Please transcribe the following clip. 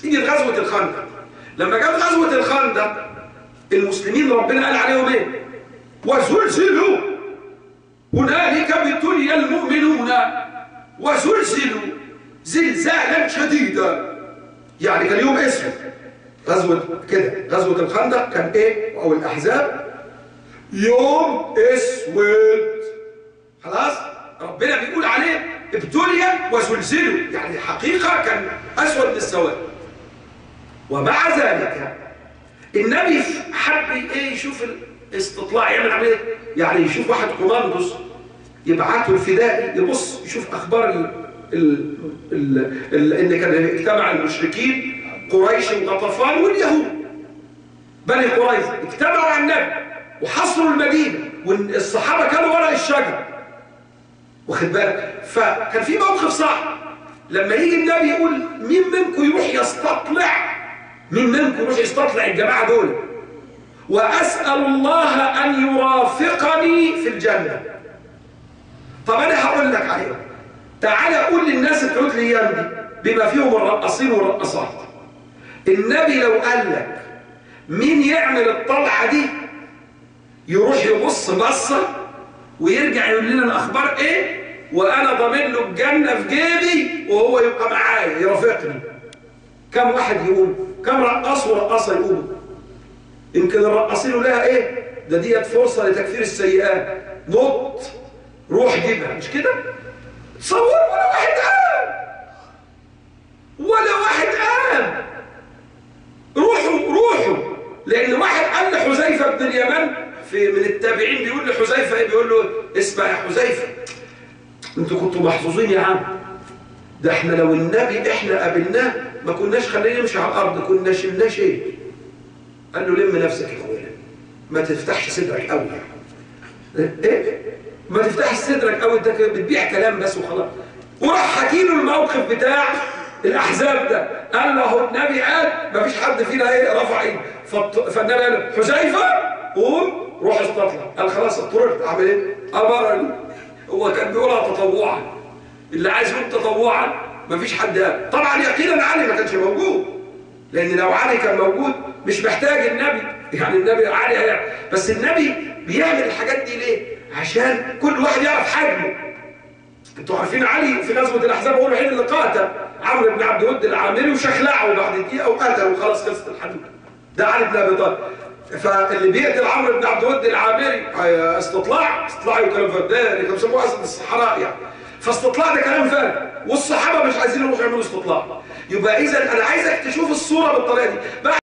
يجي غزوة الخندق لما جت غزوة الخندق المسلمين ربنا قال عليهم ايه وزلزلوا هنالك ابتلي المؤمنون وزلزلوا زلزالا شديدا يعني كان يوم اسود غزوة كده غزوة الخندق كان ايه او الاحزاب يوم اسود خلاص ربنا بيقول عليه ابتلي وزلزلوا يعني حقيقة كان اسود للسواد ومع ذلك النبي حب ايه يشوف الاستطلاع يعمل عمليه يعني يشوف واحد كوماندوس يبعته الفدائي يبص يشوف اخبار ال ال ال ال ان كان اجتمع المشركين قريش وغطفان واليهود بني قريظه اجتمعوا على النبي وحصروا المدينه والصحابه كانوا وراء الشجر واخد بالك فكان في موقف صعب لما يجي النبي يقول مين منكم يروح يستطلع مين منكم يروح يستطلع الجماعه دول واسال الله ان يرافقني في الجنه طب انا هقول لك عليه تعالى قول للناس بتوع الايام دي بما فيهم الرقاصين والرقاصات النبي لو قال لك مين يعمل الطلعه دي يروح يبص بصه ويرجع يقول لنا الاخبار ايه وانا ضامن له الجنه في جيبي وهو يبقى معايا يرافقني كم واحد يقوم كم رقاص ورقاصه يقوموا يمكن الرقاصين لها ايه ده ديت فرصه لتكفير السيئات نط روح جيبها مش كده تصور ولا واحد قام ولا واحد قام روحوا روحوا لان واحد قال لحذيفه بن اليمن في من التابعين بيقول لحذيفه ايه بيقول له اسمع يا حذيفه انتوا كنتوا محظوظين يا عم ده احنا لو النبي احنا قابلناه ما كناش خلينا نمشي على الارض كنا شلناه شيء قال له لم نفسك يا اخويا ما تفتحش صدرك قوي ايه ما تفتحش صدرك قوي انت بتبيع كلام بس وخلاص وراح حكي له الموقف بتاع الاحزاب ده قال له النبي قال ما فيش حد فينا ايه رفع ايده فالنبي قال له حذيفه قوم روح استطلع قال خلاص اضطررت اعمل ايه امرني هو كان بيقولها تطوعا اللي عايز يقول تطوعا ما فيش حد قال طبعا يقينا علي ما كانش موجود لان لو علي كان موجود مش محتاج النبي يعني النبي علي هيعمل بس النبي بيعمل الحاجات دي ليه عشان كل واحد يعرف حجمه انتوا عارفين علي في غزوه الاحزاب هو الوحيد اللي قاتل عمرو بن عبد ود العامري وشخلعه بعد دقيقه وقتله وخلاص خلصت الحدوته ده علي بن ابي طالب فاللي بيقتل عمرو بن عبد ود العامري استطلاع استطلاع وكلام فردان كانوا بيسموه اسد الصحراء يعني فاستطلاع ده كلام فارغ والصحابه مش عايزين يروحوا يعملوا استطلاع يبقى اذا انا عايزك تشوف الصوره بالطريقه دي